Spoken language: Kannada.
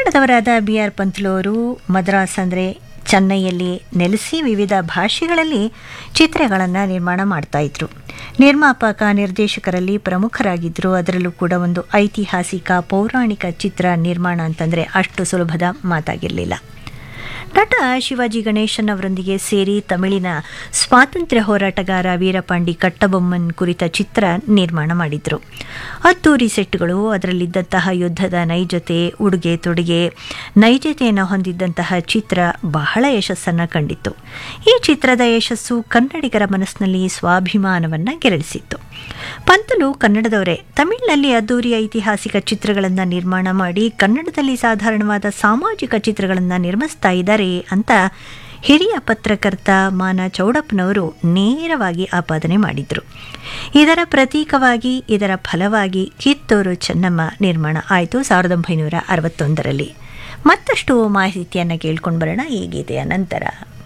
ಕನ್ನಡದವರಾದ ಬಿ ಆರ್ ಪಂತ್ಲು ಅವರು ಮದ್ರಾಸ್ ಅಂದರೆ ಚೆನ್ನೈಯಲ್ಲಿ ನೆಲೆಸಿ ವಿವಿಧ ಭಾಷೆಗಳಲ್ಲಿ ಚಿತ್ರಗಳನ್ನು ನಿರ್ಮಾಣ ಮಾಡ್ತಾ ಇದ್ರು ನಿರ್ಮಾಪಕ ನಿರ್ದೇಶಕರಲ್ಲಿ ಪ್ರಮುಖರಾಗಿದ್ದರು ಅದರಲ್ಲೂ ಕೂಡ ಒಂದು ಐತಿಹಾಸಿಕ ಪೌರಾಣಿಕ ಚಿತ್ರ ನಿರ್ಮಾಣ ಅಂತಂದರೆ ಅಷ್ಟು ಸುಲಭದ ಮಾತಾಗಿರಲಿಲ್ಲ ನಟ ಶಿವಾಜಿ ಗಣೇಶನ್ ಅವರೊಂದಿಗೆ ಸೇರಿ ತಮಿಳಿನ ಸ್ವಾತಂತ್ರ್ಯ ಹೋರಾಟಗಾರ ವೀರಪಾಂಡಿ ಕಟ್ಟಬೊಮ್ಮನ್ ಕುರಿತ ಚಿತ್ರ ನಿರ್ಮಾಣ ಮಾಡಿದ್ರು ಅದ್ದೂರಿ ಸೆಟ್ಗಳು ಅದರಲ್ಲಿದ್ದಂತಹ ಯುದ್ಧದ ನೈಜತೆ ಉಡುಗೆ ತೊಡುಗೆ ನೈಜತೆಯನ್ನು ಹೊಂದಿದ್ದಂತಹ ಚಿತ್ರ ಬಹಳ ಯಶಸ್ಸನ್ನು ಕಂಡಿತ್ತು ಈ ಚಿತ್ರದ ಯಶಸ್ಸು ಕನ್ನಡಿಗರ ಮನಸ್ಸಿನಲ್ಲಿ ಸ್ವಾಭಿಮಾನವನ್ನು ಗೆರಳಿಸಿತ್ತು ಪಂತಲು ಕನ್ನಡದವರೇ ತಮಿಳಿನಲ್ಲಿ ಅದ್ದೂರಿ ಐತಿಹಾಸಿಕ ಚಿತ್ರಗಳನ್ನು ನಿರ್ಮಾಣ ಮಾಡಿ ಕನ್ನಡದಲ್ಲಿ ಸಾಧಾರಣವಾದ ಸಾಮಾಜಿಕ ಚಿತ್ರಗಳನ್ನು ನಿರ್ಮಿಸ್ತಾ ಇದ್ದಾರೆ ಅಂತ ಹಿರಿಯ ಪತ್ರಕರ್ತ ಮಾನ ಚೌಡಪ್ಪನವರು ನೇರವಾಗಿ ಆಪಾದನೆ ಮಾಡಿದರು ಇದರ ಪ್ರತೀಕವಾಗಿ ಇದರ ಫಲವಾಗಿ ಕಿತ್ತೂರು ಚೆನ್ನಮ್ಮ ನಿರ್ಮಾಣ ಆಯಿತು ಸಾವಿರದ ಒಂಬೈನೂರ ಅರವತ್ತೊಂದರಲ್ಲಿ ಮತ್ತಷ್ಟು ಮಾಹಿತಿಯನ್ನು ಕೇಳ್ಕೊಂಡು ಬರೋಣ ಈ ಗೀತೆಯ ನಂತರ